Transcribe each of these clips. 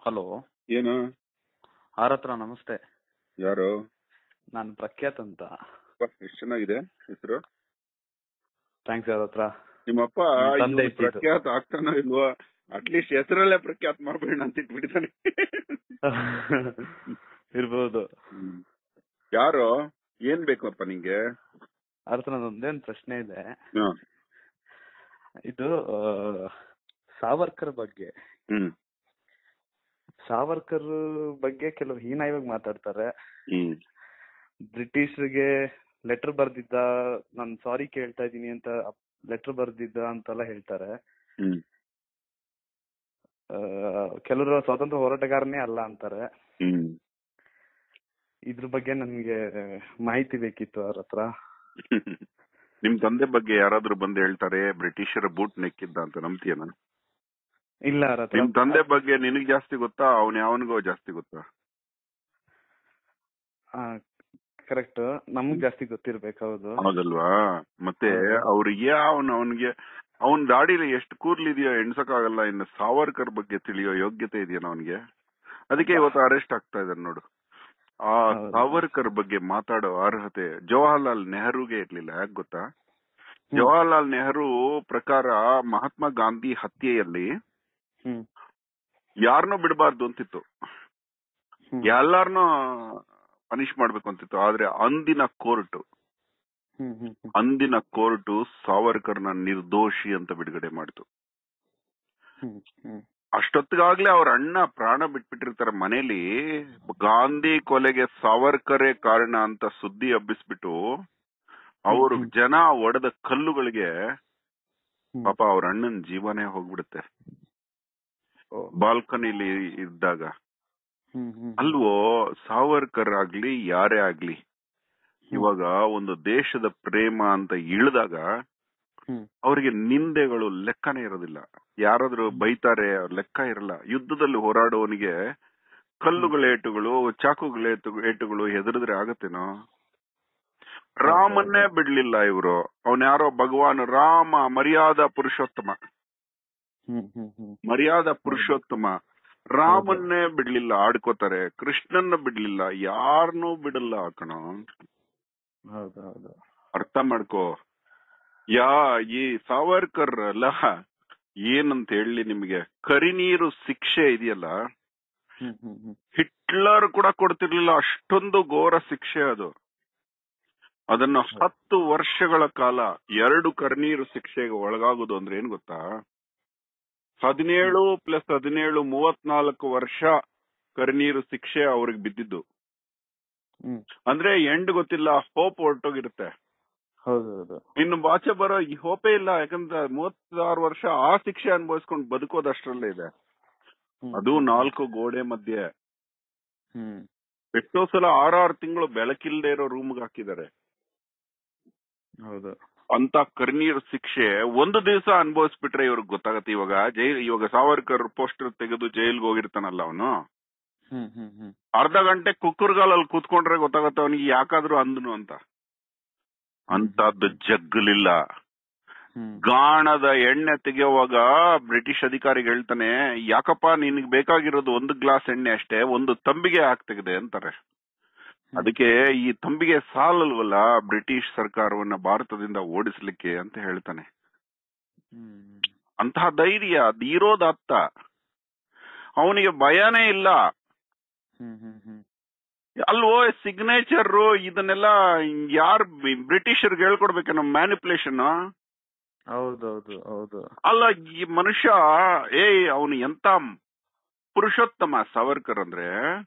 Hello ಏನು R ಹತ್ರ ನಮಸ್ತೆ ಯಾರು ನಾನು ಪ್ರಖ್ಯಾತ್ ಅಂತ ಎಷ್ಟು ಚೆನ್ನಾಗಿದೆ ಹೆಸರು ಥ್ಯಾಂಕ್ಸ್ ಯಾರ ಹತ್ರ ನಿಮ್ಮಪ್ಪ ನಿಮ್ ತಂದೆ ಇವ್ನು ಇಟ್ಟಿದ್ದು. ಪ್ರಖ್ಯಾತ್ ಆಗ್ತಾನೋ ಇಲ್ವಾ ಅಟ್ಲೀಸ್ಟ್ ಹೆಸರಲ್ಲೇ ಪ್ರಖ್ಯಾತ್ ಮಾಡ್ಬೇಡ ಅಂತ ಇಟ್ಬಿಟ್ಟಿದ್ದಾನೆ ಇರ್ಬೋದು ಹ್ಮ್. ಯಾರು ಏನ್ ಬೇಕಪ್ಪ ನಿಂಗೆ ಅವ್ರ ಹತ್ರ ಒಂದೇ ಒಂದು ಪ್ರಶ್ನೆ ಇದೆ ಹ. ಇದು ಆ, ಸಾವರ್ಕರ್ ಬಗ್ಗೆ ಹ್ಮ್ ಸಾವರ್ಕರ್ ಬಗ್ಗೆ ಕೆಲವು ಹೀನಾಯವಾಗಿ ಮಾತಾಡ್ತಾರೆ ಹ್ಮ್ ಬ್ರಿಟಿಷರಿಗೆ ಲೆಟರ್ ಬರ್ದಿದ್ದ ನಾನು ಸಾರಿ ಕೇಳ್ತಾ ಇದೀನಿ ಅಂತ ಲೆಟರ್ ಬರ್ದಿದ್ದ ಅಂತೆಲ್ಲ ಹೇಳ್ತಾರೆ ಹ್ಮ್ ಆ, ಕೆಲವರು ಸ್ವಾತಂತ್ರ್ಯ ಹೋರಾಟಗಾರನೇ ಅಲ್ಲ ಅಂತಾರೆ ಹ್ಮ್ ಇದ್ರ ಬಗ್ಗೆ ನನ್ಗೆ ಮಾಹಿತಿ ಬೇಕಿತ್ತು ಅವ್ರ ಹತ್ರ ನಿಮ್ ತಂದೆ ಬಗ್ಗೆ ಯಾರಾದ್ರೂ ಬಂದು ಹೇಳ್ತಾರೆ ಬ್ರಿಟಿಷರ ಬೂಟ್ ನೆಕ್ಕಿದ್ದ ಅಂತ ನಂಬ್ತೀಯನ ಇಲ್ಲ ಅವ್ರ ಹತ್ರ ನಿಮ್ ತಂದೆ ಬಗ್ಗೆ ನಿನಗ್ ಜಾಸ್ತಿ ಗೊತ್ತಾ ಅವನ್ ಯಾವನಿಗೋ ಜಾಸ್ತಿ ಗೊತ್ತಾ ಕರೆಕ್ಟ್ ನಮಗ್ ಜಾಸ್ತಿ ಗೊತ್ತಿರ್ಬೇಕು ಹೌದು ಹೌದಲ್ವಾ ಮತ್ತೆ ಹೌದು. ಅವ್ರಿಗೆ ಅವನ್ ಅವನ್ಗೆ ಅವನ್ ದಾಡಿಲಿ ಎಷ್ಟು ಕೂರ್ಲಿದೆಯೋ ಎಣ್ಸಕ್ಕಾಗಲ್ಲ ಇನ್ನು ಸಾವರ್ಕರ್ ಬಗ್ಗೆ ತಿಳಿಯೋ ಯೋಗ್ಯತೆ ಇದೆಯಾ ಅವನ್ಗೆ ಅದಕ್ಕೆ ಇವತ್ತು ಅರೆಸ್ಟ್ ಆಗ್ತಾ ಇದಾರೆ ನೋಡು ಆ ಹೌದು. ಸಾವರ್ಕರ್ ಬಗ್ಗೆ ಮಾತಾಡೋ ಅರ್ಹತೆ ಜವಾಹರ್ಲಾಲ್ ನೆಹರುಗೆ ಇರ್ಲಿಲ್ಲ ಯಾಕೆ ಗೊತ್ತಾ ಜವಾಹರ್ಲಾಲ್ ನೆಹರು ಪ್ರಕಾರ ಮಹಾತ್ಮ ಗಾಂಧಿ ಹತ್ಯೆಯಲ್ಲಿ ಹ್ಮ್ ಯಾರನ್ನೂ ಬಿಡಬಾರ್ದು ಅಂತಿತ್ತು ಹ್ಮ್. ಎಲ್ಲಾರನ್ನೂ ಪನಿಷ್ ಮಾಡ್ಬೇಕು ಅಂತಿತ್ತು ಆದ್ರೆ ಅಂದಿನ ಕೋರ್ಟ್ ಹ್ಮ್ ಹ್ಮ್ ಹ್ಮ್ ಅಂದಿನ ಕೋರ್ಟ್ ಸಾವರ್ಕರ್ನ ನಿರ್ದೋಷಿ ಅಂತ ಬಿಡುಗಡೆ ಮಾಡಿತು ಹ್ಮ್ ಹ್ಮ್ ಅಷ್ಟೊತ್ತಿಗಾಗ್ಲೇ ಅವ್ರ ಅಣ್ಣ ಪ್ರಾಣ ಬಿಟ್ಬಿಟ್ಟಿರ್ತಾರೆ ಮನೇಲಿ ಗಾಂಧಿ ಕೊಲೆಗೆ ಸಾವರ್ಕರೇ ಕಾರಣ ಅಂತ ಸುದ್ದಿ ಹಬ್ಬಿಸ್ಬಿಟ್ಟು ಅವ್ರ ಹ್ಮ್. ಜನ ಒಡೆದ ಕಲ್ಲುಗಳಿಗೆ ಹ್ಮ್. ಪಾಪ ಅವ್ರ ಅಣ್ಣನ ಜೀವನೇ ಹೋಗ್ಬಿಡುತ್ತೆ ಓ. ಬಾಲ್ಕನಿಲಿ ಇದ್ದಾಗ ಹ್ಮ್ ಹ್ಮ್ ಅಲ್ವೋ ಸಾವರ್ಕರ್ ಆಗ್ಲಿ ಯಾರೇ ಆಗ್ಲಿ ಇವಾಗ ಒಂದು ದೇಶದ ಪ್ರೇಮ ಅಂತ ಇಳಿದಾಗ ಹ್ಮ್ ಅವರಿಗೆ ನಿಂದೆಗಳು ಲೆಕ್ಕನೇ ಇರೋದಿಲ್ಲ ಯಾರಾದ್ರೂ ಬೈತಾರೆ ಅವ್ರ್ ಲೆಕ್ಕ ಇರಲ್ಲ ಯುದ್ಧದಲ್ಲಿ ಹೋರಾಡುವವನಿಗೆ ಕಲ್ಲುಗಳ ಏಟುಗಳು ಚಾಕುಗಳ ಏಟು- ಏಟುಗಳು ಹೆದರಿದ್ರೆ ಆಗತ್ತೇನೋ ರಾಮನ್ನೇ ಬಿಡ್ಲಿಲ್ಲ ಇವರು ಅವನ್ ಯಾರೋ ಭಗವಾನ್ ರಾಮ ಮರ್ಯಾದಾ ಪುರುಷೋತ್ತಮ ಹ್ಮ್ ಹ್ಮ್ ಹ್ಮ್ ಮರ್ಯಾದಾ ಪುರುಷೋತ್ತಮ ರಾಮನ್ನೇ ಬಿಡ್ಲಿಲ್ಲ ಆಡ್ಕೋತಾರೆ ಕೃಷ್ಣನ್ನ ಬಿಡ್ಲಿಲ್ಲ ಯಾರನ್ನೂ ಬಿಡಲ್ಲ ಕಣೋ ಹೌದು ಹೌದು ಅರ್ಥ ಮಾಡ್ಕೋ ಯಾ ಈ ಸಾವರ್ಕರ್ ಅಲ್ಲ ಏನಂತ ಹೇಳಿ ನಿಮ್ಗೆ ಕರಿನೀರು ಶಿಕ್ಷೆ ಇದೆಯಲ್ಲ ಹ್ಮ್ ಹ್ಮ್ ಹ್ಮ್ ಹಿಟ್ಲರ್ ಕೂಡ ಕೊಡ್ತಿರ್ಲಿಲ್ಲ ಅಷ್ಟೊಂದು ಘೋರ ಶಿಕ್ಷೆ ಅದು ಅದನ್ನ ಹತ್ತು ವರ್ಷಗಳ ಕಾಲ ಎರಡು ಕರ್ನೀರು ಶಿಕ್ಷೆಗೆ ಒಳಗಾಗುದು ಅಂದ್ರೆ ಏನ್ ಗೊತ್ತಾ ಹದಿನೇಳು ಪ್ಲಸ್ ಹದಿನೇಳು ಮೂವತ್ನಾಲ್ಕು ವರ್ಷ ಕರ್ನೀರು ಶಿಕ್ಷೆ ಅವ್ರಿಗೆ ಬಿದ್ದಿದ್ದು ಹ್ಮ್ ಅಂದ್ರೆ ಎಂಡ್ ಗೊತ್ತಿಲ್ಲ ಹೋಪ್ ಹೊರಟೋಗಿರುತ್ತೆ ಹೌದು ಹೌದು ಇನ್ನು ಬಾಚೆ ಬರೋ ಈ ಹೋಪೇ ಇಲ್ಲ ಯಾಕಂದ್ರೆ ಮೂವತ್ತಾರು ವರ್ಷ ಆ ಶಿಕ್ಷೆ ಅನುಭವಿಸ್ಕೊಂಡು ಬದುಕೋದಷ್ಟರಲ್ಲೇ ಇದೆ ಹ್ಮ್. ಅದು ನಾಲ್ಕು ಗೋಡೆ ಮಧ್ಯೆ ಹ್ಮ್ ಎಷ್ಟೋ ಸಲ ಆರಾರು ತಿಂಗಳು ಬೆಳಕಿಲ್ದೇ ಇರೋ ರೂಮ್ಗೆ ಹಾಕಿದ್ದಾರೆ ಹೌದು ಅಂತ ಕರ್ನೀರ್ ಶಿಕ್ಷೆ ಒಂದು ದಿವಸ ಅನುಭವಿಸ್ಬಿಟ್ರೆ ಇವ್ರಿಗೆ ಗೊತ್ತಾಗತ್ತೆ ಇವಾಗ ಜೈಲ್ ಇವಾಗ ಸಾವರ್ಕರ್ ಪೋಸ್ಟರ್ ತೆಗೆದು ಜೈಲ್ಗೆ ಹೋಗಿರ್ತಾನಲ್ಲ ಅವನು ಹ್ಮ್ ಹ್ಮ್ ಹ್ಮ್ ಅರ್ಧ ಗಂಟೆ ಕುಕ್ಕರ್ಗಾಲಲ್ಲಿ ಕೂತ್ಕೊಂಡ್ರೆ ಗೊತ್ತಾಗತ್ತೆ ಅವನಿಗೆ ಯಾಕಾದ್ರೂ ಅಂದನು ಅಂತ ಅಂತದ್ದು ಜಗ್ಗಲಿಲ್ಲ ಹ್ಮ್ ಗಾಣದ ಎಣ್ಣೆ ತೆಗೆಯುವಾಗ ಬ್ರಿಟಿಷ್ ಅಧಿಕಾರಿಗೆ ಹೇಳ್ತಾನೆ ಯಾಕಪ್ಪ ನಿನಗೆ ಬೇಕಾಗಿರೋದು ಒಂದು ಗ್ಲಾಸ್ ಎಣ್ಣೆ ಅಷ್ಟೇ ಒಂದು ತಂಬಿಗೆ ಹಾಕ್ ತೆಗೆದೆ ಅಂತಾರೆ ಅದಕ್ಕೆ ಈ ತಂಬಿಗೆ ಸಾಲಲ್ವಲ್ಲ ಬ್ರಿಟಿಷ್ ಸರ್ಕಾರವನ್ನ ಭಾರತದಿಂದ ಓಡಿಸ್ಲಿಕ್ಕೆ ಅಂತ ಹೇಳ್ತಾನೆ ಹ್ಮ್ ಅಂತಹ ಧೈರ್ಯ ಅದ್ ಇರೋದ್ ಅತ್ತ ಅವನಿಗೆ ಭಯನೇ ಇಲ್ಲ ಹ್ಮ್ ಹ್ಮ್ ಹ್ಮ್ ಅಲ್ವೋ ಸಿಗ್ನೇಚರ್ ಇದನ್ನೆಲ್ಲ ಯಾರ್ ಬ್ರಿಟಿಷರ್ಗೆ ಹೇಳ್ಕೊಡ್ಬೇಕೇನೋ ಮ್ಯಾನಿಪುಲೇಷನ್ ಹೌದೌದು ಹೌದು ಅಲ್ಲ ಈ ಮನುಷ್ಯ ಏಯ್ ಅವನು ಎಂತ ಪುರುಷೋತ್ತಮ ಸಾವರ್ಕರ್ ಅಂದ್ರೆ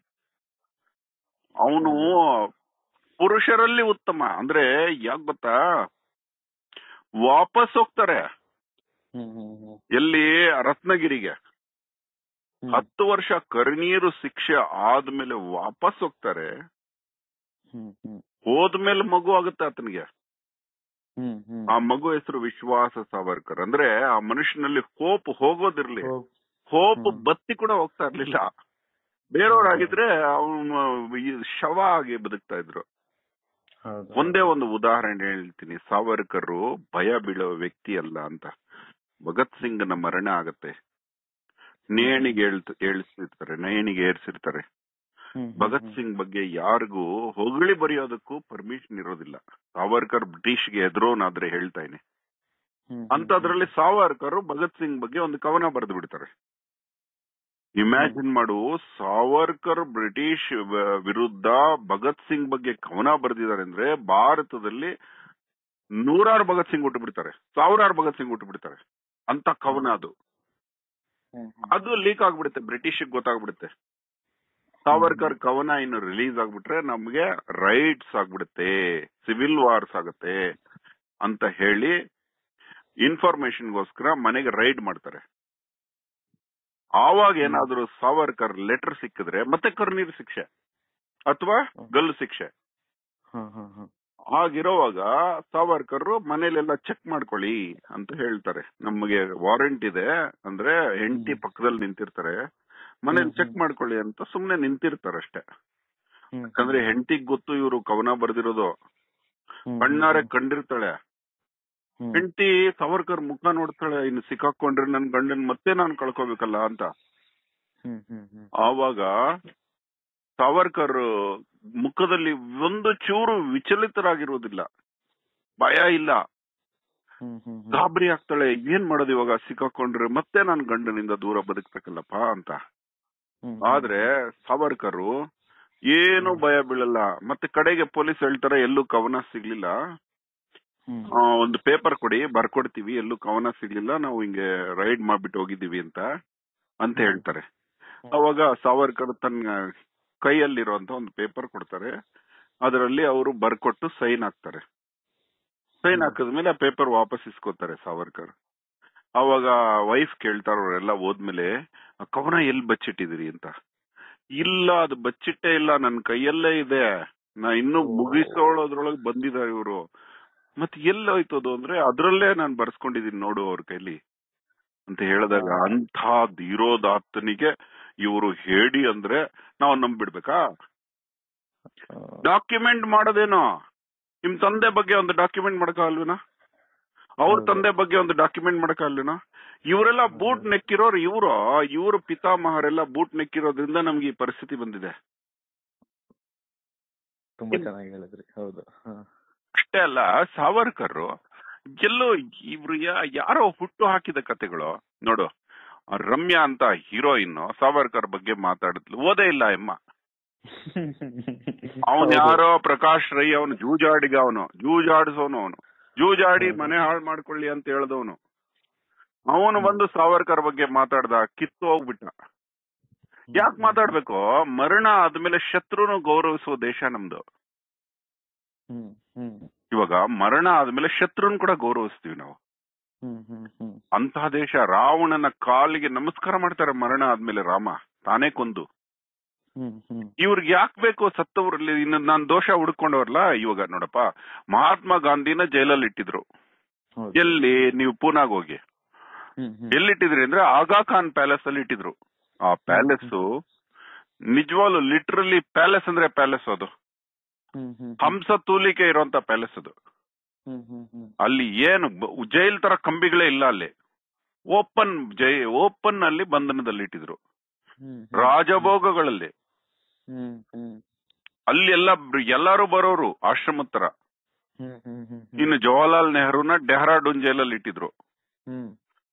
ಅವನು ಪುರುಷರಲ್ಲಿ ಉತ್ತಮ ಅಂದ್ರೆ ಯಾಕ್ ಗೊತ್ತಾ ವಾಪಸ್ ಹೋಗ್ತಾರೆ ಹ್ಮ್ ಹ್ಮ್ ಹ್ಮ್ ಎಲ್ಲಿ ರತ್ನಗಿರಿಗೆ ಹ್ಮ್. ಹತ್ತು ವರ್ಷ ಕರಿನೀರು ಶಿಕ್ಷೆ ಆದ್ಮೇಲೆ ವಾಪಸ್ ಹೋಗ್ತಾರೆ ಹ್ಮ್ ಹ್ಮ್ ಹೋದ್ಮೇಲೆ ಮಗು ಆಗುತ್ತೆ ಆತನಿಗೆ ಹ್ಮ್ ಹ್ಮ್ ಆ ಮಗು ಹೆಸರು ವಿಶ್ವಾಸ ಸಾವರ್ಕರ್ ಅಂದ್ರೆ ಆ ಮನುಷ್ಯನಲ್ಲಿ ಹೋಪ್ ಹೋಗೋದಿರ್ಲಿ ಹೋಗ್- ಹೋಪ್ ಹ್ಮ್. ಬತ್ತಿ ಕೂಡ ಹೋಗ್ತಾ ಇರ್ಲಿಲ್ಲ ಬೇರೆಯವ್ರಾಗಿದ್ರೆ ಅವನು ಈ ಶವ ಆಗಿ ಬದುಕ್ತಾ ಇದ್ರು ಹೌದು ಒಂದೇ ಒಂದು ಉದಾಹರಣೆ ಹೇಳ್ತೀನಿ ಸಾವರ್ಕರ್ ಭಯ ಬೀಳೋ ವ್ಯಕ್ತಿ ಅಲ್ಲ ಅಂತ ಭಗತ್ ಸಿಂಗ್ನ ಮರಣ ಆಗತ್ತೆ ನೇಣಿಗೆ ಏಳ್ತ- ಏಳ್ಸಿರ್ತಾರೆ ನೇಣಿಗೆ ಏರ್ಸಿರ್ತಾರೆ ಹ್ಮ್, ಭಗತ್ ಹ್ಮ್, ಸಿಂಗ್ ಬಗ್ಗೆ ಯಾರಿಗೂ ಹೊಗಳಿ ಬರೆಯೋದಕ್ಕೂ ಪರ್ಮಿಷನ್ ಇರೋದಿಲ್ಲ ಸಾವರ್ಕರ್ ಬ್ರಿಟಿಷ್ಗೆ ಎದುರೋನಾದ್ರೆ ಹೇಳ್ತಾ ಇನಿ ಹ್ಮ್, ಅಂತದ್ರಲ್ಲಿ ಸಾವರ್ಕರ್ ಭಗತ್ ಸಿಂಗ್ ಬಗ್ಗೆ ಒಂದು ಕವನ ಬರೆದು ಬಿಡ್ತಾರೆ ಇಮ್ಯಾಜಿನ್ ಮಾಡು ಸಾವರ್ಕರ್ ಬ್ರಿಟಿಷ್ ವ- ವಿರುದ್ಧ ಭಗತ್ ಸಿಂಗ್ ಬಗ್ಗೆ ಕವನ ಬರೆದಿದ್ದಾರೆ ಅಂದ್ರೆ ಭಾರತದಲ್ಲಿ ನೂರಾರು ಭಗತ್ ಸಿಂಗ್ ಹುಟ್ಟು ಬಿಡ್ತಾರೆ ಸಾವಿರಾರು ಭಗತ್ ಸಿಂಗ್ ಹುಟ್ಟು ಬಿಡ್ತಾರೆ ಅಂತ ಕವನ ಅದು ಹ್ಮ್, ಹ್ಮ್, ಅದು ಲೀಕ್ ಆಗ್ಬಿಡುತ್ತೆ ಬ್ರಿಟಿಷ್ ಗೊತ್ತಾಗ್ಬಿಡುತ್ತೆ ಸಾವರ್ಕರ್ ಕವನ ಇನ್ನು ರಿಲೀಸ್ ಆಗ್ಬಿಟ್ರೆ ನಮ್ಗೆ ರೈಟ್ಸ್ ಆಗ್ಬಿಡುತ್ತೆ ಸಿವಿಲ್ ವಾರ್ಸ್ ಆಗುತ್ತೆ ಅಂತ ಹೇಳಿ ಇನ್ಫಾರ್ಮೇಶನ್ಗೋಸ್ಕರ ಮನೆಗೆ ರೈಡ್ ಮಾಡ್ತಾರೆ ಆವಾಗ ಏನಾದ್ರೂ ಸಾವರ್ಕರ್ ಲೆಟರ್ ಸಿಕ್ಕಿದ್ರೆ ಮತ್ತೆ ಕರ್ನೀರ್ ಶಿಕ್ಷೆ ಅಥವಾ ಗಲ್ಲು ಶಿಕ್ಷೆ ಹ್ಮ್, ಹ್ಮ್, ಹ್ಮ್. ಹಾಗಿರುವಾಗ ಸಾವರ್ಕರ್ ಮನೇಲೆಲ್ಲ ಚೆಕ್ ಮಾಡ್ಕೊಳ್ಳಿ ಅಂತ ಹೇಳ್ತಾರೆ ನಮಗೆ ವಾರಂಟ್ ಇದೆ ಅಂದ್ರೆ ಹೆಂಡತಿ ಹ್ಮ್. ಪಕ್ಕದಲ್ಲಿ ನಿಂತಿರ್ತಾರೆ ಮನೇಲಿ ಹ್ಮ್, ಚೆಕ್ ಹ್ಮ್. ಮಾಡ್ಕೊಳ್ಳಿ ಅಂತ ಸುಮ್ನೆ ನಿಂತಿರ್ತಾರೆ ಅಷ್ಟೇ ಹ್ಮ್, ಯಾಕಂದ್ರೆ ಹೆಂಡತಿಗ್ ಗೊತ್ತು ಇವರು ಕವನ ಬರ್ದಿರೋದು ಹ್ಮ್, ಕಣ್ಣಾರೆ ಹ್ಮ್, ಕಂಡಿರ್ತಾಳೆ ಹ್ಮ್, ಹೆಂಡತಿ ಸಾವರ್ಕರ್ ಮುಖ ನೋಡ್ತಾಳೆ ಇನ್ನು ಸಿಕ್ಕಾಕೊಂಡ್ರೆ ನನ್ ಗಂಡನ್ ಮತ್ತೆ ನಾನು ಕಳ್ಕೊಬೇಕಲ್ಲ ಅಂತ ಹ್ಮ್, ಹ್ಮ್, ಹ್ಮ್. ಆವಾಗ ಸಾವರ್ಕರ್ ಮುಖದಲ್ಲಿ ಒಂದು ಚೂರು ವಿಚಲಿತರಾಗಿರುವುದಿಲ್ಲ ಭಯ ಇಲ್ಲ ಹ್ಮ್, ಹ್ಮ್, ಹ್ಮ್. ಗಾಬರಿ ಆಗ್ತಾಳೆ ಏನ್ ಮಾಡೋದು ಇವಾಗ ಸಿಕ್ಕಾಕೊಂಡ್ರೆ ಮತ್ತೆ ನಾನ್ ಗಂಡನಿಂದ ದೂರ ಬದುಕ್ಬೇಕಲ್ಲಪ್ಪ ಅಂತ ಹ್ಮ್, ಆದ್ರೆ ಸಾವರ್ಕರು ಏನು ಹ್ಮ್. ಭಯ ಬೀಳಲ್ಲ ಮತ್ತೆ ಕಡೆಗೆ ಪೊಲೀಸ್ ಹೇಳ್ತಾರೆ ಎಲ್ಲೂ ಕವನ ಸಿಗ್ಲಿಲ್ಲ ಹ್ಮ್, ಆ, ಒಂದು ಪೇಪರ್ ಕೊಡಿ ಬರ್ಕೊಡ್ತೀವಿ ಎಲ್ಲೂ ಕವನ ಸಿಗ್ಲಿಲ್ಲ ನಾವು ಹಿಂಗೆ ರೈಡ್ ಮಾಡ್ಬಿಟ್ಟು ಹೋಗಿದೀವಿ ಅಂತ ಅಂತ ಹ್ಮ್. ಹೇಳ್ತಾರೆ ಅವಾಗ ಸಾವರ್ಕರ್ ತನ್ನ ಕೈಯಲ್ಲಿರುವಂತ ಒಂದು ಪೇಪರ್ ಕೊಡ್ತಾರೆ ಅದರಲ್ಲಿ ಅವರು ಬರ್ಕೊಟ್ಟು ಸೈನ್ ಹಾಕ್ತಾರೆ ಸೈನ್ ಹ್ಮ್. ಹಾಕಿದ್ಮೇಲೆ ಆ ಪೇಪರ್ ವಾಪಸ್ ಇಸ್ಕೋತಾರೆ ಸಾವರ್ಕರ್ ಅವಾಗ ವೈಫ್ ಕೇಳ್ತಾರ ಅವರೆಲ್ಲ ಹೋದ್ಮೇಲೆ ಆ ಕವನ ಎಲ್ಲಿ ಬಚ್ಚಿಟ್ಟಿದಿರಿ ಅಂತ ಇಲ್ಲ ಅದು ಬಚ್ಚಿಟ್ಟೇ ಇಲ್ಲ ನನ್ ಕೈಯಲ್ಲೇ ಇದೆ ನಾ ಇನ್ನು ಓ. ಮುಗಿಸೋಳೋದ್ರೊಳಗೆ ಬಂದಿದ್ದಾರೆ ಇವರು ಮತ್ ಎಲ್ಲಿ ಹೋಯ್ತು ಅದು ಅಂದ್ರೆ ಅದ್ರಲ್ಲೇ ನಾನ್ ಬರ್ಸ್ಕೊಂಡಿದೀನಿ ನೋಡು ಅವ್ರ ಕೈಲಿ ಅಂತ ಹೇಳಿದಾಗ ಹಾ. ಅಂಥ ಧೀರೋದಾತ್ತನಿಗೆ ಇವರು ಹೇಳಿ ಅಂದ್ರೆ ನಾವು ನಂಬಿಡ್ಬೇಕಾ ಆ, ಡಾಕ್ಯುಮೆಂಟ್ ಮಾಡೋದೇನೋ ನಿಮ್ ತಂದೆ ಬಗ್ಗೆ ಒಂದು ಡಾಕ್ಯುಮೆಂಟ್ ಮಾಡಕ್ಕಾಗಲ್ವೇನಾ ಅವ್ರ ಹೌದು. ತಂದೆ ಬಗ್ಗೆ ಒಂದು ಡಾಕ್ಯುಮೆಂಟ್ ಮಾಡಕ್ಕಾಗಲ್ವೇನಾ ಇವರೆಲ್ಲ ಹೌದು. ಬೂಟ್ ನೆಕ್ಕಿರೋರು ಇವರು ಇವರು ಪಿತಾಮಹರೆಲ್ಲ ಬೂಟ್ ನೆಕ್ಕಿರೋದ್ರಿಂದ ನಮ್ಗೆ ಈ ಪರಿಸ್ಥಿತಿ ಬಂದಿದೆ ತುಂಬಾ ಚೆನ್ನಾಗಿ ಹೇಳಿದ್ರಿ ಹೌದು ಹಾ. ಅಷ್ಟೇ ಅಲ್ಲ ಸಾವರ್ಕರ್ ಎಲ್ಲೋ ಇವ್ರು ಯಾ- ಯಾರೋ ಹುಟ್ಟು ಹಾಕಿದ ಕತೆಗಳು ನೋಡು ಆ ರಮ್ಯಾ ಅಂತ ಹೀರೋಯಿನ್ ಸಾವರ್ಕರ್ ಬಗ್ಗೆ ಮಾತಾಡಿದ್ಲು ಓದೇ ಇಲ್ಲ ಎಮ್ಮ ಅವನ್ ಹೌದು. ಯಾರೋ ಪ್ರಕಾಶ್ ರೈ ಅವನು ಜೂಜಾಡಿಗ ಅವನು ಜೂಜಾಡಿಸೋನು ಅವನು ಜೂಜಾಡಿ ಹೌದು. ಮನೆ ಹಾಳು ಮಾಡ್ಕೊಳ್ಳಿ ಅಂತ ಹೇಳ್ದವನು ಅವನು ಬಂದು ಸಾವರ್ಕರ್ ಬಗ್ಗೆ ಮಾತಾಡ್ದ ಕಿತ್ತು ಹೋಗ್ಬಿಟ್ಟ ಯಾಕೆ ಮಾತಾಡ್ಬೇಕು ಮರಣ ಆದ್ಮೇಲೆ ಶತ್ರುನು ಗೌರವಿಸುವ ದೇಶ ನಮ್ದು ಹ್ಮ್ ಹ್ಮ್ ಇವಾಗ ಮರಣ ಆದ್ಮೇಲೆ ಶತ್ರುನ್ ಕೂಡ ಗೌರವಿಸ್ತೀವಿ ನಾವು ಹ್ಮ್ ಹ್ಮ್ ಹ್ಮ್ ಅಂತಹ ದೇಶ ರಾವಣನ ಕಾಲಿಗೆ ನಮಸ್ಕಾರ ಮಾಡ್ತಾರೆ ಮರಣ ಆದ್ಮೇಲೆ ರಾಮ ತಾನೇ ಕೊಂದು ಹ್ಮ್ ಹ್ಮ್ ಇವ್ರಿಗೆ ಯಾಕೆ ಬೇಕು ಸತ್ತವ್ರಲ್ಲಿ ಇನ್ನು ನಾನ್ ದೋಷ ಹುಡ್ಕೊಂಡವ್ರಲ್ಲ ಇವಾಗ ನೋಡಪ್ಪ ಮಹಾತ್ಮ ಗಾಂಧಿನ ಜೈಲಲ್ಲಿ ಇಟ್ಟಿದ್ರು ಹೌದು. ಎಲ್ಲಿ ನೀವು ಪೂನಾಗ್ ಹೋಗಿ ಹ್ಮ್ ಹ್ಮ್ ಎಲ್ಲಿಟ್ಟಿದ್ರಿ ಅಂದ್ರೆ ಆಗಾ ಖಾನ್ ಪ್ಯಾಲೇಸ್ ಅಲ್ಲಿ ಇಟ್ಟಿದ್ರು ಆ ಪ್ಯಾಲೇಸ್ ನಿಜವಾಗ್ಲು ಲಿಟ್ರಲಿ ಪ್ಯಾಲೇಸ್ ಅಂದ್ರೆ ಪ್ಯಾಲೇಸ್ ಅದು ಹ್ಮ್ ಹ್ಮ್ ಹಂಸ ತೂಲಿಕೆ ಇರುವಂತ ಪ್ಯಾಲೇಸ್ ಅದು ಹ್ಮ್ ಹ್ಮ್ ಹ್ಮ್ ಅಲ್ಲಿ ಏನು ಬ- ಜೈಲ್ ತರ ಕಂಬಿಗಳೇ ಇಲ್ಲ ಅಲ್ಲಿ ಓಪನ್ ಜೈ ಓಪನ್ ಅಲ್ಲಿ ಬಂಧನದಲ್ಲಿ ಇಟ್ಟಿದ್ರು ಹ್ಮ್ ರಾಜಭೋಗಗಳಲ್ಲಿ ಹ್ಮ್ ಹ್ಮ್ ಅಲ್ಲಿ ಎಲ್ಲ ಬ್- ಎಲ್ಲಾರು ಬರೋರು ಆಶ್ರಮದ ತರ ಹ್ಮ್ ಹ್ಮ್ ಹ್ಮ್ ಇನ್ನು ಜವಾಹರ್ಲಾಲ್ ನೆಹರೂನ ಡೆಹ್ರಾಡೂನ್ ಜೈಲಲ್ಲಿ ಇಟ್ಟಿದ್ರು ಹ್ಮ್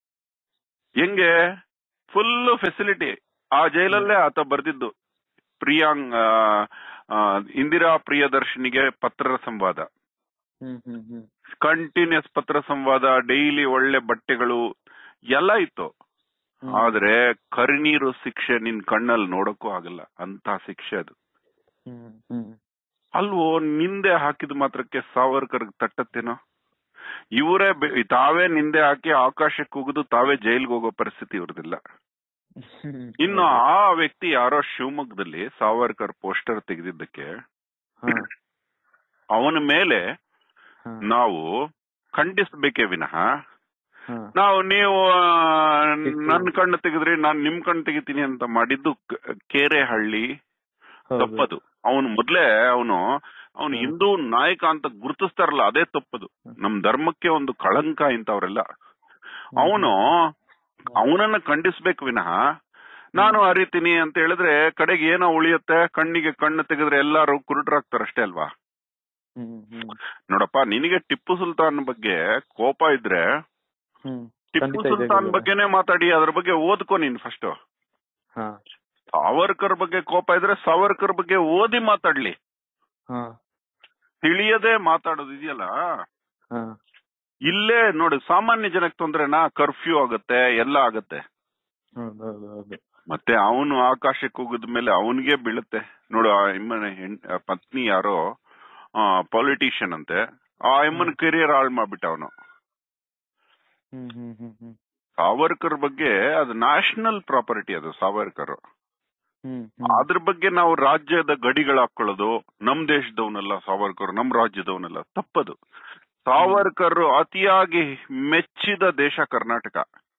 ಹೆಂಗೆ ಫುಲ್ ಫೆಸಿಲಿಟಿ ಆ ಜೈಲಲ್ಲೇ ಆತ ಬರ್ದಿದ್ದು ಪ್ರಿಯಾಂಗ್ ಆ, ಆ, ಇಂದಿರಾ ಪ್ರಿಯದರ್ಶಿನಿಗೆ ಪತ್ರ ಸಂವಾದ ಹ್ಮ್ ಹ್ಮ್ ಹ್ಮ್ ಕಂಟಿನ್ಯೂಸ್ ಪತ್ರ ಸಂವಾದ ಡೈಲಿ ಒಳ್ಳೆ ಬಟ್ಟೆಗಳು ಎಲ್ಲ ಇತ್ತು ಹ್ಮ್. ಆದ್ರೆ ಕರಿನೀರು ಶಿಕ್ಷೆ ನಿನ್ ಕಣ್ಣಲ್ಲಿ ನೋಡಕ್ಕೂ ಆಗಲ್ಲ ಅಂತ ಶಿಕ್ಷೆ ಅದು ಹ್ಮ್ ಹ್ಮ್ ಅಲ್ವೋ ನಿಂದೆ ಹಾಕಿದ ಮಾತ್ರಕ್ಕೆ ಸಾವರ್ಕರ್ ತಟ್ಟತ್ತೇನೋ ಇವರೇ ತಾವೇ ನಿಂದೆ ಹಾಕಿ ಆಕಾಶಕ್ಕೆ ಹೋಗುದು ತಾವೇ ಜೈಲ್ಗೆ ಹೋಗೋ ಪರಿಸ್ಥಿತಿ ಇವ್ರದಿಲ್ಲ ಹ್ಮ್. ಇನ್ನು ಆ ವ್ಯಕ್ತಿ ಯಾರೋ ಶಿವಮೊಗ್ಗದಲ್ಲಿ ಸಾವರ್ಕರ್ ಪೋಸ್ಟರ್ ತೆಗೆದಿದ್ದಕ್ಕೆ ಹಾ, ಅವನ ಮೇಲೆ ಹಾ, ನಾವು ಖಂಡಿಸ್ಬೇಕೇ ವಿನಃ ಹಾ. ನಾವು ನೀವು ಆ, ನನ್ ಕಣ್ಣು ತೆಗೆದ್ರಿ ನಾನ್ ನಿಮ್ ಕಣ್ಣು ತೆಗಿತೀನಿ ಅಂತ ಮಾಡಿದ್ದು ಕ- ಕೇರೆಹಳ್ಳಿ ಹೌದು. ತಪ್ಪದು ಅವನು ಮೊದ್ಲೇ ಅವನು ಅವನು ಹ್ಮ್. ಹಿಂದೂ ನಾಯಕ ಅಂತ ಗುರುತಿಸ್ತಾರಲ್ಲ ಅದೇ ತಪ್ಪದು ನಮ್ ಧರ್ಮಕ್ಕೆ ಒಂದು ಕಳಂಕ ಇಂತವ್ರೆಲ್ಲ ಅವನು ಅವನನ್ನ ಖಂಡಿಸ್ಬೇಕು ವಿನಃ ನಾನು ಅರಿತೀನಿ ಅಂತ ಹೇಳಿದ್ರೆ ಕಡೆಗೆ ಏನೋ ಉಳಿಯುತ್ತೆ ಕಣ್ಣಿಗೆ ಕಣ್ಣು ತೆಗೆದ್ರೆ ಎಲ್ಲಾರು ಕುರುಡ್ರಾಗ್ತಾರೆ ಅಷ್ಟೇ ಅಲ್ವಾ ಹ್ಮ್ ಹ್ಮ್ ನೋಡಪ್ಪ ನಿನಗೆ ಟಿಪ್ಪು ಸುಲ್ತಾನ್ ಬಗ್ಗೆ ಕೋಪ ಇದ್ರೆ ಹ್ಮ್ ಟಿಪ್ಪು ಖಂಡಿತ ಇದೆ ಸುಲ್ತಾನ್ ಗುರುಗಳೇ. ಬಗ್ಗೆನೇ ಮಾತಾಡಿ ಅದ್ರ ಬಗ್ಗೆ ಓದ್ಕೊ ನೀನ್ ಫಸ್ಟ್ ಹಾ ಸಾವರ್ಕರ್ ಬಗ್ಗೆ ಕೋಪ ಇದ್ರೆ ಸಾವರ್ಕರ್ ಬಗ್ಗೆ ಓದಿ ಮಾತಾಡ್ಲಿ ಹಾ ತಿಳಿಯದೆ ಮಾತಾಡೋದು ಇದೆಯಲ್ಲ ಹಾ ಇಲ್ಲೇ ನೋಡಿ ಸಾಮಾನ್ಯ ಜನಕ್ಕೆ ತೊಂದ್ರೆನಾ ಕರ್ಫ್ಯೂ ಆಗುತ್ತೆ ಎಲ್ಲ ಆಗತ್ತೆ ಹೌದು ಹೌದು ಹೌದು ಮತ್ತೆ ಅವನು ಆಕಾಶಕ್ಕೆ ಹೋಗಿದ ಮೇಲೆ ಅವನಿಗೆ ಬೀಳುತ್ತೆ ನೋಡು ಆ ಎಮ್ಮನ ಹೆಣ್- ಆ ಪತ್ನಿ ಯಾರೋ ಪೊಲಿಟಿಷಿಯನ್ ಅಂತೆ ಆ ಎಮ್ಮನ ಕೆರಿಯರ್ ಹಾಳು ಮಾಡ್ಬಿಟ್ಟ ಅವನು ಹ್ಮ್ ಹ್ಮ್ ಹ್ಮ್ ಹ್ಮ್ ಸಾವರ್ಕರ್ ಬಗ್ಗೆ ಅದು ನ್ಯಾಷನಲ್ ಪ್ರಾಪರ್ಟಿ ಅದು ಸಾವರ್ಕರ್ ಹ್ಮ್ ಹ್ಮ್ ಅದ್ರ ಬಗ್ಗೆ ನಾವು ರಾಜ್ಯದ ಗಡಿಗಳು ಹಾಕೊಳ್ಳೋದು ನಮ್ ದೇಶದವನಲ್ಲ ಸಾವರ್ಕರ್ ನಮ್ ರಾಜ್ಯದವನಲ್ಲ ತಪ್ಪದು ಸಾವರ್ಕರ್ ಅತಿಯಾಗಿ ಮೆಚ್ಚಿದ ದೇಶ ಕರ್ನಾಟಕ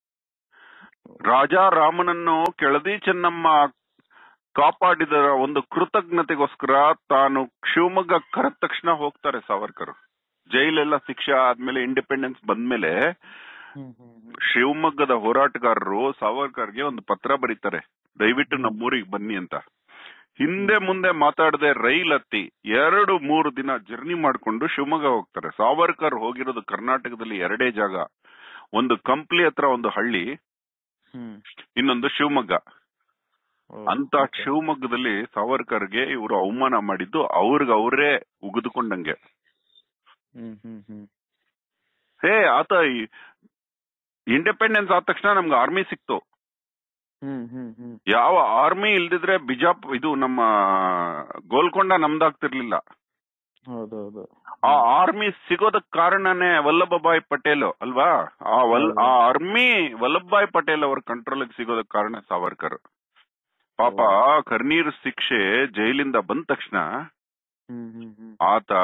ರಾಜಾ ರಾಮನನ್ನು ಕೆಳದಿ ಚೆನ್ನಮ್ಮ ಕಾಪಾಡಿದ ಒಂದು ಕೃತಜ್ಞತೆಗೋಸ್ಕರ ತಾನು ಶಿವಮೊಗ್ಗ ಕರೆದ ತಕ್ಷಣ ಹೋಗ್ತಾರೆ ಸಾವರ್ಕರ್ ಜೈಲೆಲ್ಲ ಶಿಕ್ಷೆ ಆದ್ಮೇಲೆ ಇಂಡಿಪೆಂಡೆನ್ಸ್ ಬಂದ್ಮೇಲೆ ಹ್ಮ್ ಹ್ಮ್ ಹ್ಮ್ ಶಿವಮೊಗ್ಗದ ಹೋರಾಟಗಾರರು ಸಾವರ್ಕರ್ಗೆ ಒಂದು ಪತ್ರ ಬರೀತಾರೆ ದಯವಿಟ್ಟು ನಮ್ಮೂರಿಗೆ ಬನ್ನಿ ಅಂತ ಹಿಂದೆ ಮುಂದೆ ಮಾತಾಡದೆ ರೈಲ್ ಹತ್ತಿ ಎರಡು ಮೂರು ದಿನ ಜರ್ನಿ ಮಾಡ್ಕೊಂಡು ಶಿವಮೊಗ್ಗ ಹೋಗ್ತಾರೆ ಸಾವರ್ಕರ್ ಹೋಗಿರೋದು ಕರ್ನಾಟಕದಲ್ಲಿ ಎರಡೇ ಜಾಗ ಒಂದು ಕಂಪ್ಲಿ ಹತ್ರ ಒಂದು ಹಳ್ಳಿ ಹ್ಮ್ ಇನ್ನೊಂದು ಶಿವಮೊಗ್ಗ ಓ, ಅಂತ okay. ಶಿವಮೊಗ್ಗದಲ್ಲಿ ಸಾವರ್ಕರ್ಗೆ ಇವರು ಅವಮಾನ ಮಾಡಿದ್ದು ಅವ್ರಿಗೆ ಅವರೇ ಉಗಿದುಕೊಂಡಂಗೆ ಹ್ಮ್ ಹ್ಮ್ ಹ್ಮ್ ಹೇ ಆತ ಇಂಡಿಪೆಂಡೆನ್ಸ್ ಆದ ತಕ್ಷಣ ನಮ್ಗೆ ಆರ್ಮಿ ಸಿಕ್ತು ಹ್ಮ್ ಹ್ಮ್ ಹ್ಮ್ ಯಾವ ಆರ್ಮಿ ಇಲ್ದಿದ್ರೆ ಬಿಜಾಪ್ ಇದು ನಮ್ಮ ಗೋಲ್ಕೊಂಡ ನಮ್ದಾಗ್ತಿರ್ಲಿಲ್ಲ ಹೌದು ಹೌದು ಆ ಆರ್ಮಿ ಸಿಗೋದಕ್ ಕಾರಣನೇ ವಲ್ಲಭಭಾಯ್ ಪಟೇಲ್ ಅಲ್ವಾ ಆ ವಲ್ ಆ ಆರ್ಮಿ ವಲ್ಲಭಭಾಯ್ ಪಟೇಲ್ ಅವ್ರ ಕಂಟ್ರೋಲ್ ಸಿಗೋದಕ್ ಕಾರಣ ಸಾವರ್ಕರ್ ಪಾಪ ಕರ್ನೀರ್ ಶಿಕ್ಷೆ ಜೈಲಿಂದ ಬಂದ ತಕ್ಷಣ ಹ್ಮ್ ಹ್ಮ್ ಹ್ಮ್ ಆತ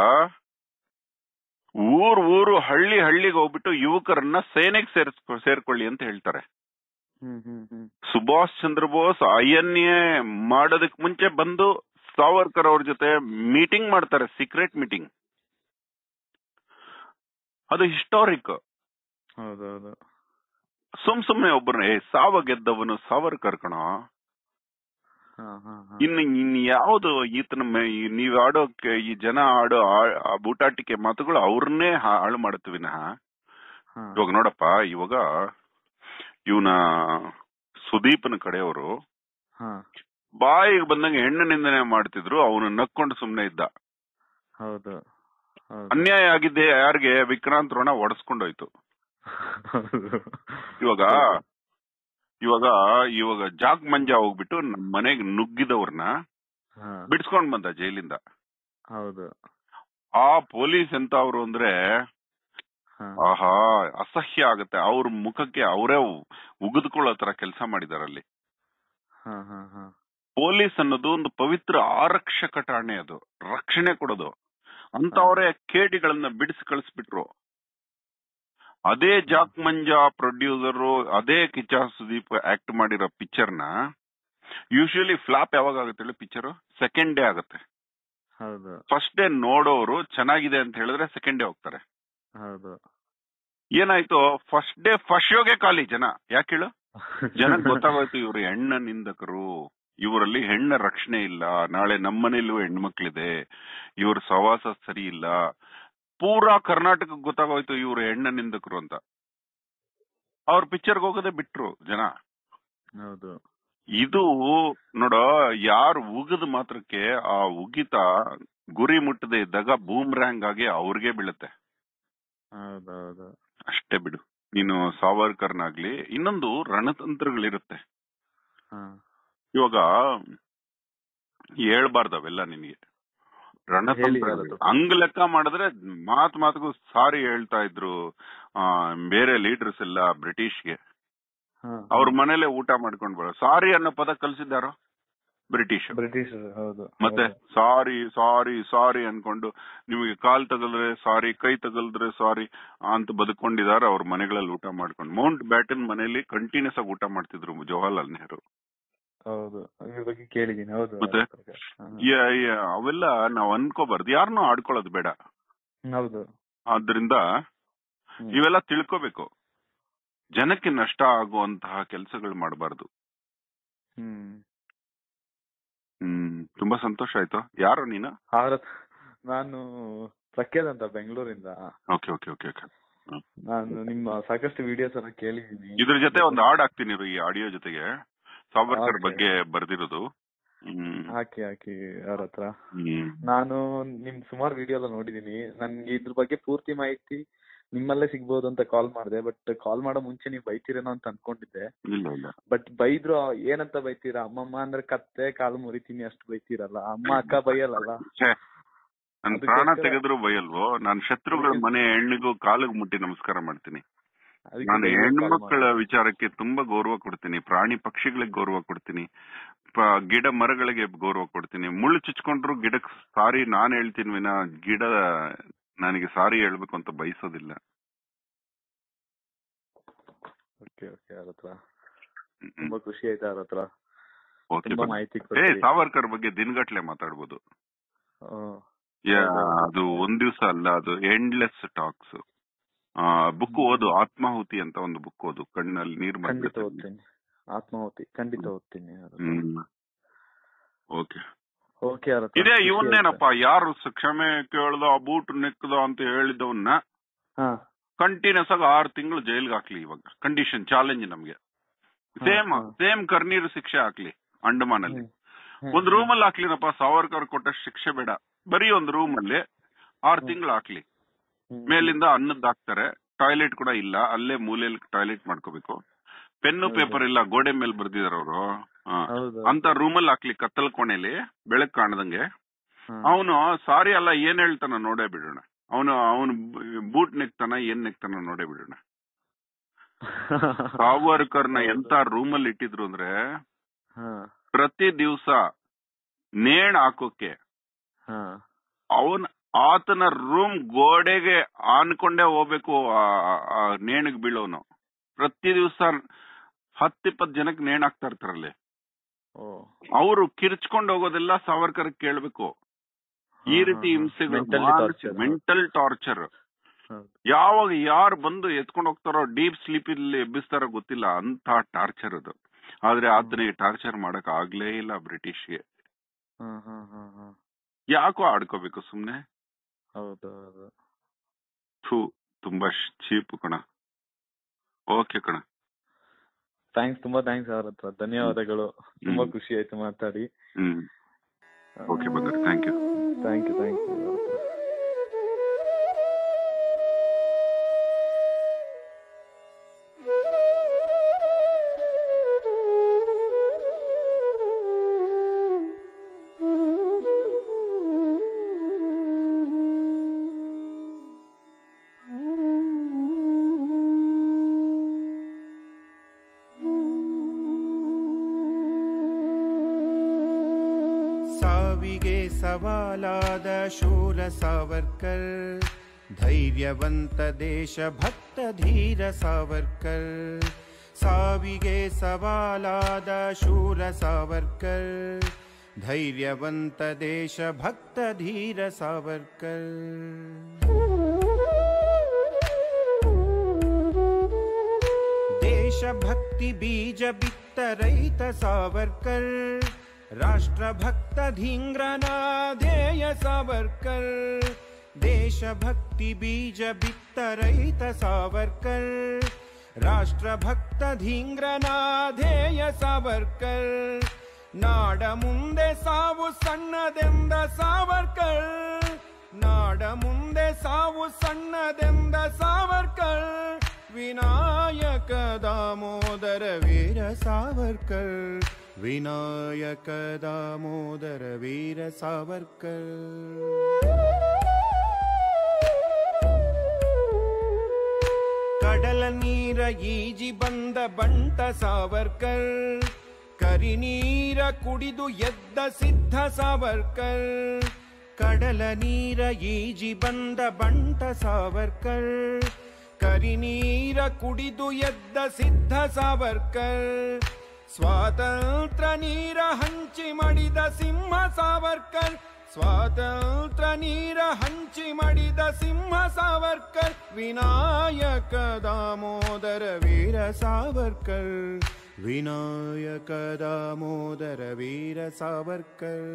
ಊರ್ ಊರು ಹಳ್ಳಿ ಹಳ್ಳಿಗೆ ಹೋಗ್ಬಿಟ್ಟು ಯುವಕರನ್ನ ಸೇನೆಗೆ ಸೇರ್ಸ್ಕೊ ಸೇರ್ಕೊಳ್ಳಿ ಅಂತ ಹೇಳ್ತಾರೆ ಹ್ಮ್ ಹ್ಮ್ ಹ್ಮ್ Subhash Chandra Bose I N A ಮಾಡೋದಕ್ ಮುಂಚೆ ಬಂದು ಸಾವರ್ಕರ್ ಅವ್ರ ಜೊತೆ ಮೀಟಿಂಗ್ ಮಾಡ್ತಾರೆ ಸೀಕ್ರೆಟ್ ಮೀಟಿಂಗ್ ಅದು ಹಿಸ್ಟಾರಿಕ್ ಹೌದು ಹೌದು ಸುಮ್ ಸುಮ್ನೆ ಒಬ್ಬರನ್ನ ಏ ಸಾವ ಗೆದ್ದವನು ಸಾವರ್ಕರ್ ಕಣ ಹಾ ಹಾ ಹಾ ಇನ್ನು ಇನ್ ಯಾವ್ದು ಈತನ ಮೆ- ಈ ನೀವ್ ಆಡೋ ಕೆ- ಈ ಜನ ಆಡೋ ಆ- ಆ ಬೂಟಾಟಿಕೆ ಮಾತುಗಳು ಅವ್ರನ್ನೇ ಹಾ- ಹಾಳು ಮಾಡುತ್ತೆ ವಿನಃ ಹಾ ಇವಾಗ ನೋಡಪ್ಪ ಇವಾಗ ಇವನ ಸುದೀಪನ ಕಡೆಯವರು ಹಾ ಬಾಯಿಗೆ ಬಂದಂಗೆ ಹೆಣ್ಣು ನಿಂದನೆ ಮಾಡ್ತಿದ್ರು ಅವನು ನಕ್ಕೊಂಡು ಸುಮ್ನೆ ಇದ್ದ ಹೌದು ಹೌದು ಅನ್ಯಾಯ ಆಗಿದ್ದೆ ಯಾರಿಗೆ ವಿಕ್ರಾಂತ್ ರೋಣ ಒಡಸ್ಕೊಂಡೋಯ್ತು ಹೌದು ಇವಾಗ ಇವಾಗ ಇವಾಗ ಜಾಗ್ ಮಂಜಾ ಹೋಗ್ಬಿಟ್ಟು ನಮ್ ಮನೆಗ್ ನುಗ್ಗಿದವ್ರನ್ನ ಹಾ ಬಿಡ್ಸ್ಕೊಂಡ್ ಬಂದ ಜೈಲಿಂದ ಹೌದು ಆ ಪೊಲೀಸ್ ಎಂತ ಅವ್ರು ಅಂದ್ರೆ ಹಾ ಆಹಾ ಅಸಹ್ಯ ಆಗತ್ತೆ ಅವ್ರ ಮುಖಕ್ಕೆ ಅವರೇ ಉಗಿದುಕೊಳ್ಳೋ ತರ ಕೆಲಸ ಮಾಡಿದಾರಲ್ಲಿ ಹಾ ಹಾ ಹಾ ಪೊಲೀಸ್ ಅನ್ನೋದು ಒಂದು ಪವಿತ್ರ ಆರಕ್ಷಕ ಠಾಣೆ ಅದು ರಕ್ಷಣೆ ಕೊಡೋದು ಅಂತವರೇ ಕೇಟಿಗಳನ್ನ ಬಿಡಿಸಿ ಕಳಿಸ್ಬಿಟ್ರು ಅದೇ ಜಾಕ್ ಮಂಜಾ ಪ್ರೊಡ್ಯೂಸರ್ ಅದೇ ಕಿಚ್ಚ ಸುದೀಪ್ ಆಕ್ಟ್ ಮಾಡಿರೋ ಪಿಕ್ಚರ್ ನ ಯೂಶಲಿ ಫ್ಲಾಪ್ ಯಾವಾಗ ಆಗುತ್ತೆ ಹೇಳಿ ಪಿಕ್ಚರ್ ಸೆಕೆಂಡ್ ಡೇ ಆಗುತ್ತೆ ಹೌದು ಫಸ್ಟ್ ಡೇ ನೋಡೋರು ಚೆನ್ನಾಗಿದೆ ಅಂತ ಹೇಳಿದ್ರೆ ಸೆಕೆಂಡ್ ಡೇ ಹೋಗ್ತಾರೆ ಹೌದು ಏನಾಯ್ತು ಫಸ್ಟ್ ಡೇ ಫಸ್ಟ್ ಶೋಗೆ ಖಾಲಿ ಜನ ಯಾಕೆ ಹೇಳು ಜನಕ್ ಗೊತ್ತಾಗೋಯ್ತು ಇವ್ರು ಹೆಣ್ಣ ನಿಂದಕರು ಇವರಲ್ಲಿ ಹೆಣ್ಣ ರಕ್ಷಣೆ ಇಲ್ಲ ನಾಳೆ ನಮ್ಮನೇಲೂ ಹೆಣ್ಮಕ್ಳಿದೆ ಇವ್ರ ಸವಾಸ ಸರಿ ಇಲ್ಲ ಪೂರಾ ಕರ್ನಾಟಕಕ್ಕೆ ಗೊತ್ತಾಗೋಯ್ತು ಇವ್ರು ಹೆಣ್ಣ ನಿಂದಕರು ಅಂತ ಅವ್ರ ಪಿಕ್ಚರ್ಗೆ ಹೋಗೋದೇ ಬಿಟ್ರು ಜನ ಹೌದು ಇದು ನೋಡ ಯಾರು ಉಗಿದ ಮಾತ್ರಕ್ಕೆ ಆ ಉಗಿತ ಗುರಿ ಮುಟ್ಟದೆ ಇದ್ದಾಗ ಬೂಮ್ರ್ಯಾಂಗ್ ಆಗಿ ಅವ್ರಿಗೆ ಬೀಳುತ್ತೆ ಹೌದು ಹೌದು ಅಷ್ಟೇ ಬಿಡು ನೀನು ಸಾವರ್ಕರ್ನಾಗ್ಲಿ ಇನ್ನೊಂದು ರಣತಂತ್ರಗಳಿರುತ್ತೆ ಹಾ ಇವಾಗ ಹೇಳ್ಬಾರ್ದು ಅವೆಲ್ಲ ನಿನಗೆ ಹೇಳಿ ರಣತಂತ್ರ ಯಾರದು? ಹಂಗ್ ಲೆಕ್ಕ ಮಾಡಿದ್ರೆ ಮಾತ್ ಮಾತಿಗೂ ಸಾರಿ ಹೇಳ್ತಾ ಇದ್ರು ಆ ಬೇರೆ ಲೀಡರ್ಸ್ ಎಲ್ಲ ಬ್ರಿಟಿಷ್ಗೆ ಹಾ ಅವ್ರ ಮನೇಲೆ ಊಟ ಮಾಡ್ಕೊಂಡ್ ಬರೋ ಸಾರಿ ಅನ್ನೋ ಪದ ಕಲ್ಸಿದ್ದಾರೋ ಬ್ರಿಟಿಷ್ ಬ್ರಿಟಿಷ್ ಹೌದು ಮತ್ತೆ ಸಾರಿ ಸಾರಿ ಸಾರಿ ಅನ್ಕೊಂಡು ನಿಮಗೆ ಕಾಲ್ ತಗಲ್ದ್ರೆ ಸಾರಿ ಕೈ ತಗಲ್ದ್ರೆ ಸಾರಿ ಅಂತ ಬದುಕೊಂಡಿದಾರ ಅವ್ರ ಮನೆಗಳಲ್ಲಿ ಊಟ ಮಾಡ್ಕೊಂಡು ಮೌಂಟ್ ಬ್ಯಾಟನ್ ಮನೆಯಲ್ಲಿ ಕಂಟಿನ್ಯೂಸ್ ಆಗಿ ಊಟ ಮಾಡ್ತಿದ್ರು ಜವಾಹರ್ಲಾಲ್ ನೆಹರು ಹೌದು ಇದ್ರ ಬಗ್ಗೆ ಕೇಳಿದೀನಿ ಹೌದು ಮತ್ತೆ? ಹಾ. ಯ- ಯ- ಅವೆಲ್ಲ ನಾವ್ ಅನ್ಕೋಬಾರ್ದು ಯಾರನ್ನೂ ಆಡ್ಕೊಳ್ಳೋದು ಬೇಡ ಹೌದು ಆದ್ರಿಂದ ಹ್ಮ್. ಇವೆಲ್ಲ ತಿಳ್ಕೋಬೇಕು ಜನಕ್ಕೆ ನಷ್ಟ ಆಗುವಂತಹ ಕೆಲಸಗಳು ಮಾಡಬಾರ್ದು ಹ್ಮ್ ಹ್ಮ್ ತುಂಬಾ ಸಂತೋಷ ಆಯ್ತು ಯಾರು ನೀನು ಆರ ನಾನು ಪ್ರಖ್ಯಾತ್ ಅಂತ ಬೆಂಗಳೂರಿಂದ ಓಕೆ ಓಕೆ ಓಕೆ ಓಕೆ ನಾನು ನಿಮ್ಮ ಸಾಕಷ್ಟು ವಿಡಿಯೋಸ್ ಎಲ್ಲ ಕೇಳಿದೀನಿ ಇದ್ರ ಜೊತೆ ಒಂದು ಹಾಡ್ ಹಾಕ್ತೀನಿ ಇರು, ಈ ಆಡಿಯೋ ಜೊತೆಗೆ ಸಾವರ್ಕರ್ Okay. ಬಗ್ಗೆ ಬರ್ದಿರೋದು ಹ್ಮ್ ಹಾಕಿ ಹಾಕಿ ಅವ್ರ ಹತ್ರ ಹ್ಮ್ ನಾನು ನಿಮ್ ಸುಮಾರು ವಿಡಿಯೋ ಎಲ್ಲ ನೋಡಿದೀನಿ ನನ್ಗೆ ಇದ್ರ ಬಗ್ಗೆ ಪೂರ್ತಿ ಮಾಹಿತಿ ನಿಮ್ಮಲ್ಲೇ ಸಿಗ್ಬೋದು ಅಂತ ಕಾಲ್ ಮಾಡಿದೆ ಬಟ್ ಕಾಲ್ ಮಾಡೋ ಮುಂಚೆ ನೀವು ಬೈತೀರೇನೋ ಅಂತ ಅನ್ಕೊಂಡಿದ್ದೆ ಇಲ್ಲ ಇಲ್ಲ ಬಟ್ ಬೈದ್ರು ಏನಂತ ಬೈತೀರಾ ಅಮ್ಮಮ್ಮ ಅಂದ್ರೆ ಕತ್ತೆ ಕಾಲು ಮುರಿತೀನಿ ಅಷ್ಟು ಬೈತೀರಲ್ಲ ಅಮ್ಮ ಅಕ್ಕ ಬೈಯಲ್ಲಲ್ಲ ಛೇ, ನನ್ ಅದಕ್ಕೆ ಪ್ರಾಣ ಯಾಕೆ- ತೆಗೆದ್ರು ಬಯಲ್ವೋ ನಾನ್ ಶತ್ರುಗಳ ಮನೆ ಹೆಣ್ಣಿಗೂ ಕಾಲಿಗೆ ಮುಟ್ಟಿ ನಮಸ್ಕಾರ ಮಾಡ್ತೀನಿ ಅದಕ್ಕೆ ನಾನು ದಯವಿಟ್ಟು call ಹೆಣ್ಮಕ್ಕಳ ಮಾಡಿ. ವಿಚಾರಕ್ಕೆ ತುಂಬಾ ಗೌರವ ಕೊಡ್ತೀನಿ ಪ್ರಾಣಿ ಪಕ್ಷಿಗಳಿಗೆ ಗೌರವ ಕೊಡ್ತೀನಿ ಪ- ಗಿಡ ಮರಗಳಿಗೆ ಗೌರವ ಕೊಡ್ತೀನಿ ಮುಳ್ಳು ಚುಚ್ಕೊಂಡ್ರು ಗಿಡಕ್ ಸಾರಿ ನಾನ್ ಹೇಳ್ತೀನಿ ವಿನ ಗಿಡ ನನಗೆ ಸಾರಿ ಹೇಳ್ಬೇಕು ಅಂತ ಬಯಸೋದಿಲ್ಲ ಓಕೆ ಓಕೆ ಅವ್ರ ಹತ್ರ ತುಂಬಾ ಖುಷಿ ಆಯ್ತು ಅವ್ರ ಹತ್ರ ಓಕೆ ತುಂಬಾ ಮಾಹಿತಿ ಏ ಕೊಡ್ತೀರಿ ಸಾವರ್ಕರ್ ಬಗ್ಗೆ ದಿನಗಟ್ಲೆ ಮಾತಾಡ್ಬೋದು ಹ್ಮ್. ಯಾ, ಹೌದು. ಅದು ಒಂದ್ ದಿವ್ಸ ಅಲ್ಲ ಅದು ಎಂಡ್ಲೆಸ್ ಟಾಕ್ಸ್ ಬುಕ್ ಓದು ಆತ್ಮಾಹುತಿ ಅಂತ ಒಂದು ಬುಕ್ ಓದು ಕಣ್ಣಲ್ಲಿ ನೀರ್ ಖಂಡಿತ ಬಂದ್ಬಿಡುತ್ತೆ ಓದ್ತೀನಿ ಆತ್ಮಾಹುತಿ ಖಂಡಿತ ಓದ್ತೀನಿ ಅವ್ರ ಹತ್ರ. ಹ್ಮ್ ಓಕೆ ಓಕೆ ಅವ್ರ ಹತ್ರ ಇದೇ ಖುಷಿ ಇವನ್ನೇನಪ್ಪ ಯಾರು ಸ- ಕ್ಷಮೆ ಕೇಳ್ದ ಬೂಟ್ ನೆಕ್ದ ಅಂತ ಹೇಳಿದವನ್ನ ಆಯ್ತು. ಹಾ ಕಂಟಿನ್ಯೂಸ್ ಆಗಿ ಆರು ತಿಂಗಳು ಜೈಲ್ಗೆ ಹಾಕ್ಲಿ ಇವಾಗ ಕಂಡೀಷನ್ ಚಾಲೆಂಜ್ ನಮ್ಗೆ ಹಾ, ಸೇಮ್ ಹಾ. ಸೇಮ್ ಕರ್ನೀರು ಶಿಕ್ಷೆ ಹಾಕ್ಲಿ ಅಂಡಮಾನ್ ಅಲ್ಲಿ ಹ್ಮ್. ಹ್ಮ್. ಒಂದ್ ರೂಮ್ ಅಲ್ಲಿ ಹಾಕ್ಲಿನಪ್ಪ ಸಾವರ್ಕರ್ ಕೊಟ್ಟ ಶಿಕ್ಷೆ ಬೇಡ ಬರೀ ಒಂದ್ ರೂಮ್ ಅಲ್ಲಿ ಆರ್ ಹ್ಮ್. ತಿಂಗಳು ಹಾಕ್ಲಿ ಹ್ಮ್. ಮೇಲಿಂದ ಅನ್ನದ್ ಹಾಕ್ತಾರೆ ಟಾಯ್ಲೆಟ್ ಕೂಡ ಇಲ್ಲ ಅಲ್ಲೇ ಮೂಲೆಯಲ್ಲಿ ಟಾಯ್ಲೆಟ್ ಮಾಡ್ಕೋಬೇಕು ಪೆನ್ನು ಹೌದು. ಪೇಪರ್ ಇಲ್ಲ ಗೋಡೆ ಮೇಲೆ ಬರ್ದಿದಾರ ಅವರು ಹೌದು ಅಂತ ರೂಮಲ್ಲಿ ಹಾಕ್ಲಿ ಕತ್ತಲ್ ಕೋಣೆಲಿ ಬೆಳಕ್ ಕಾಣದಂಗೆ ಹಾ. ಅವನು ಸಾರಿ ಅಲ್ಲ ಏನ್ ಹೇಳ್ತಾನ ನೋಡೇ ಬಿಡೋಣ ಅವನು ಅವನು ಬೂಟ್ ನೆಕ್ತಾನ ಏನ್ ನೆಕ್ತಾನ ನೋಡೇ ಬಿಡೋಣ ಸಾವರ್ಕರ್ನ ಎಂತ ರೂಮಲ್ಲಿ ಇಟ್ಟಿದ್ರು ಅಂದ್ರೆ ಹಾ. ಪ್ರತಿ ದಿವ್ಸ ನೇಣ್ ಹಾಕೋಕೆ ಹಾ. ಅವನ್ ಆತನ ರೂಮ್ ಗೋಡೆಗೆ ಆನ್ಕೊಂಡೇ ಹೋಗ್ಬೇಕು ಆ- ಆ ನೇಣಿಗೆ ಬೀಳೋನು ಪ್ರತಿ ದಿವ್ಸ ಹತ್ತಿಪ್ಪತ್ ಜನಕ್ಕೆ ನೇಣ್ ಹಾಕ್ತಾ ಇರ್ತಾರಲ್ಲಿ ಓ ಅವರು ಕಿರ್ಚ್ಕೊಂಡ್ ಹೋಗೋದೆಲ್ಲ ಸಾವರ್ಕರ್ ಕೇಳ್ಬೇಕು ಈ ಹಾ, ರೀತಿ ಹಾ, ಹಾ. ಹಿಂಸೆಗಳು Mentally torture. ಮೆಂಟಲ್ ಟಾರ್ಚರ್ ಹೌದು. ಯಾವಾಗ ಯಾರು ಬಂದು ಎತ್ಕೊಂಡು ಹೋಗ್ತಾರೋ ಡೀಪ್ ಸ್ಲೀಪ್ ಇಲ್ಲಿ ಎಬ್ಬಿಸ್ತಾರೋ ಗೊತ್ತಿಲ್ಲ ಅಂತ ಟಾರ್ಚರ್ ಅದು ಆದ್ರೆ ಆತನಿಗೆ ಟಾರ್ಚರ್ ಮಾಡಕ್ ಆಗ್ಲೇ ಇಲ್ಲ ಬ್ರಿಟಿಷ್ಗೆ ಹಾ, ಹಾ, ಹಾ, ಹಾ. ಯಾಕೋ ಆಡ್ಕೋಬೇಕು ಸುಮ್ನೆ ಹೌದು ಹೌದು ಥೂ ತುಂಬಾ ಚೀಪ್ ಕಣ ಓಕೆ ಕಣ ಥ್ಯಾಂಕ್ಸ್ ತುಂಬಾ ಥ್ಯಾಂಕ್ಸ್ ಅವ್ರ ಹತ್ರ ಧನ್ಯವಾದಗಳು ತುಂಬಾ ಹ್ಮ್. ಖುಷಿ ಆಯ್ತು ಮಾತಾಡಿ ಹ್ಮ್ ಓಕೆ ಬಂದ್ರೆ thank you thank you thank you ಸಾವಿಗೆ ಸವಾಲಾದ ಶೂರ ಸಾವರ್ಕರ್ ಧೈರ್ಯವಂತ ದೇಶಭಕ್ತ ಧೀರ ಸಾವರ್ಕರ್ ಸಾವಿಗೆ ಸವಾಲಾದ ಶೂರ ಸಾವರ್ಕರ್ ಧೈರ್ಯವಂತ ದೇಶಭಕ್ತ ಧೀರ ಸಾವರ್ಕರ್ ದೇಶಭಕ್ತಿ ಬೀಜ ಬಿತ್ತ ರೈತ ಸಾವರ್ಕರ್ ರಾಷ್ಟ್ರಭಕ್ತ ಧೀಂಗ್ರನ ಧ್ಯೇಯ ಸಾವರ್ಕರ್ ದೇಶಭಕ್ತಿ ಬೀಜ ಬಿತ್ತ ರೈತ ಸಾವರ್ಕರ್ ರಾಷ್ಟ್ರಭಕ್ತ ಧೀಂಗ್ರನ ಧ್ಯೇಯ ಸಾವರ್ಕರ್ ನಾಡ ಮುಂದೆ ಸಾವು ಸಣ್ಣದೆಂದ ಸಾವರ್ಕರ್ ನಾಡ ಮುಂದೆ ಸಾವು ಸಣ್ಣದೆಂದ ಸಾವರ್ಕರ್ ವಿನಾಯಕ ದಾಮೋದರ ವೀರ ಸಾವರ್ಕರ್ ವಿನಾಯಕ ದಾಮೋದರ ವೀರ ಸಾವರ್ಕರ್ ಕಡಲ ನೀರ ಈಜಿ ಬಂದ ಬಂಟ ಸಾವರ್ಕರ್ ಕರಿನೀರ ಕುಡಿದು ಎದ್ದ ಸಿದ್ಧ ಸಾವರ್ಕರ್ ಕಡಲ ನೀರ ಈಜಿ ಬಂದ ಬಂಟ ಸಾವರ್ಕರ್ ಕರಿನೀರ ಕುಡಿದು ಎದ್ದ ಸಿದ್ಧ ಸಾವರ್ಕರ್ ಸ್ವಾತಂತ್ರ್ಯ ನೀರ ಹಂಚಿ ಮಡಿದ ಸಿಂಹ ಸಾವರ್ಕರ್ ಸ್ವಾತಂತ್ರ್ಯ ನೀರ ಹಂಚಿ ಮಡಿದ ಸಿಂಹ ಸಾವರ್ಕರ್ ವಿನಾಯಕ ದಾಮೋದರ ವೀರ ಸಾವರ್ಕರ್ ವಿನಾಯಕ ದಾಮೋದರ ವೀರ ಸಾವರ್ಕರ್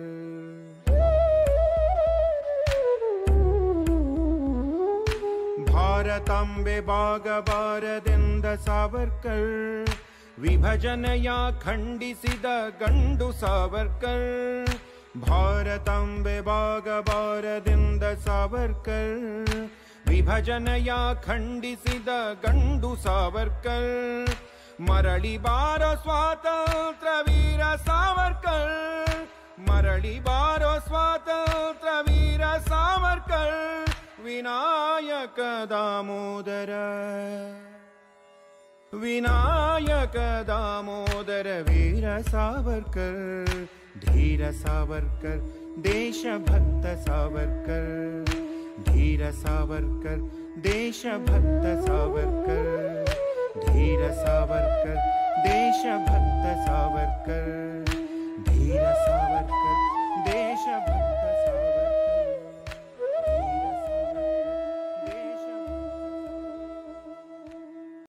ಭಾರತಾಂಬೆ ಬಾಗಬಾರದೆಂದ ಸಾವರ್ಕರ್ ವಿಭಜನೆಯ ಖಂಡಿಸಿದ ಗಂಡು ಸಾವರ್ಕರ್ ಭಾರತಾಂಬೆ ಬಾಗಬಾರದೆಂದ ಸಾವರ್ಕರ್ ವಿಭಜನೆಯ ಖಂಡಿಸಿದ ಗಂಡು ಸಾವರ್ಕರ್ ಮರಳಿ ಬಾರೋ ಸ್ವಾತಂತ್ರ್ಯ ವೀರ ಸಾವರ್ಕರ್ ಮರಳಿ ಬಾರೋ ಸ್ವಾತಂತ್ರ್ಯ ವೀರ ಸಾವರ್ಕರ್ ವಿನಾಯಕ ದಾಮೋದರ ವಿನಾಯಕ ದಾಮೋದರ ವೀರ ಸಾವರ್ಕರ್ ಧೀರ ಸಾವರ್ಕರ್ ದೇಶಭಕ್ತ ಸಾವರ್ಕರ್ ಧೀರ ಸಾವರ್ಕರ್ ದೇಶಭಕ್ತ ಸಾವರ್ಕರ್ ಧೀರ ಸಾವರ್ಕರ್ ದೇಶಭಕ್ತ ಸಾವರ್ಕರ್ ಧೀರ ಸಾವರ್ಕರ್